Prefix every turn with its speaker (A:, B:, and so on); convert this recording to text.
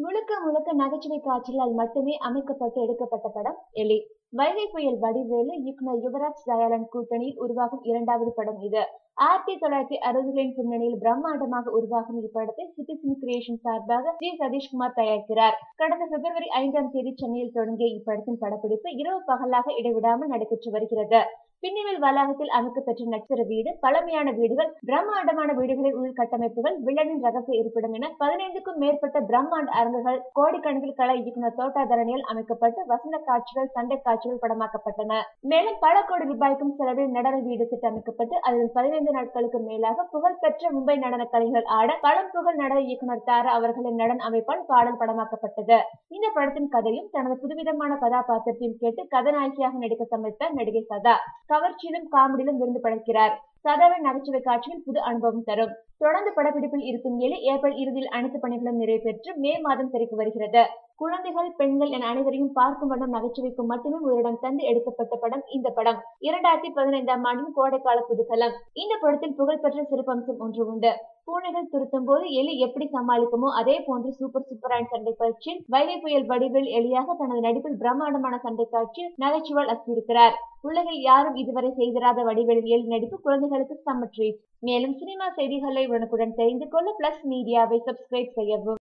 A: முழுக்க முழுக்க நகைச்சுவை காட்சிகளால் மட்டுமே அமைக்கப்பட்டு எடுக்கப்பட்ட படம் எலி வைகை புயல் வடிவேலு இயக்குனர் யுவராஜ் தயாளன் கூட்டணியில் உருவாகும் இரண்டாவது படம் இது ஆயிரத்தி தொள்ளாயிரத்தி அறுபதுகளின் பின்னணியில் பிரம்மாண்டமாக உருவாகும் இப்படத்தை சிட்டி சினி கிரியேஷன் சார்பாக ஜி சதீஷ்குமார் தயாரிக்கிறார் கடந்த பிப்ரவரி ஐந்தாம் தேதி சென்னையில் தொடங்கிய இப்படத்தின் படப்பிடிப்பு இரவு பகலாக இடைவிடாமல் நடைபெற்று வருகிறது பின்னிவில் வளாகத்தில் அமைக்கப்பெற்ற நட்சத்திர வீடு பழமையான வீடுகள் பிரம்மாண்டமான வீடுகளின் உள்கட்டமைப்புகள் வில்லனின் ரகசிய இருப்பிடம் என பதினைந்துக்கும் மேற்பட்ட பிரம்மாண்ட அரங்குகள் கோடிக்கணக்கில் கலை இயக்குனர் தோட்டா தரணியால் அமைக்கப்பட்டு வசந்த காட்சிகள் சண்டை காட்சிகள் படமாக்கப்பட்டன மேலும் பல கோடி ரூபாய்க்கும் செலவில் நடன வீடு திட்டமைக்கப்பட்டு அதில் பதினைந்து நாட்களுக்கு மேலாக புகழ்பெற்ற மும்பை நடன கலைஞர்கள் ஆட பழம் புகழ் நடன இயக்குனர் தாரா அவர்களின் நடன அமைப்பால் பாடல் படமாக்கப்பட்டது இந்த படத்தின் கதையும் தனது புதுவிதமான கதாபாத்திரத்தையும் கேட்டு கதாநாயகியாக நடிக்க சமைத்தார் நடிகை சதா கவர்ச்சியிலும் காமெடியிலும் விருந்து படைக்கிறார் சதாவின் நகைச்சுவை காட்சியில் புது அனுபவம் தரும் தொடர்ந்து படப்பிடிப்பில் இருக்கும் எலி ஏப்ரல் இறுதியில் அனைத்து பணிகளும் நிறைவேற்று மே மாதம் திரைக்கு வருகிறது குழந்தைகள் பெண்கள் என அனைவரையும் பார்க்கும் வண்ணம் நகைச்சுவைக்கு மட்டுமே உயிரிடம் தந்து எடுக்கப்பட்ட படம் இந்த படம் இரண்டாயிரத்தி பதினைந்தாம் ஆண்டின் கோடைக்கால புதுகலம் இந்த படத்தில் புகழ்பெற்ற சிறப்பம்சம் ஒன்று உண்டு பூனைகள் துருத்தும் போது எலி எப்படி சமாளிக்குமோ அதே போன்று சூப்பர் சூப்பரான சண்டை காட்சியில் வைகை புயல் வடிவில் எலியாக தனது நடிப்பில் பிரம்மாண்டமான சண்டை காட்சியில் நகைச்சுவால் அசிருக்கிறார் உலகில் யாரும் இதுவரை செய்திராத வடிவேலின் எலி நடிப்பு குழந்தைகளுக்கு சம்ம ட்ரீட் மேலும் சினிமா செய்திகளை உடனுக்குடன் தெரிந்து கொள்ள பிளஸ் மீடியாவை சப்ஸ்கிரைப் செய்யவும்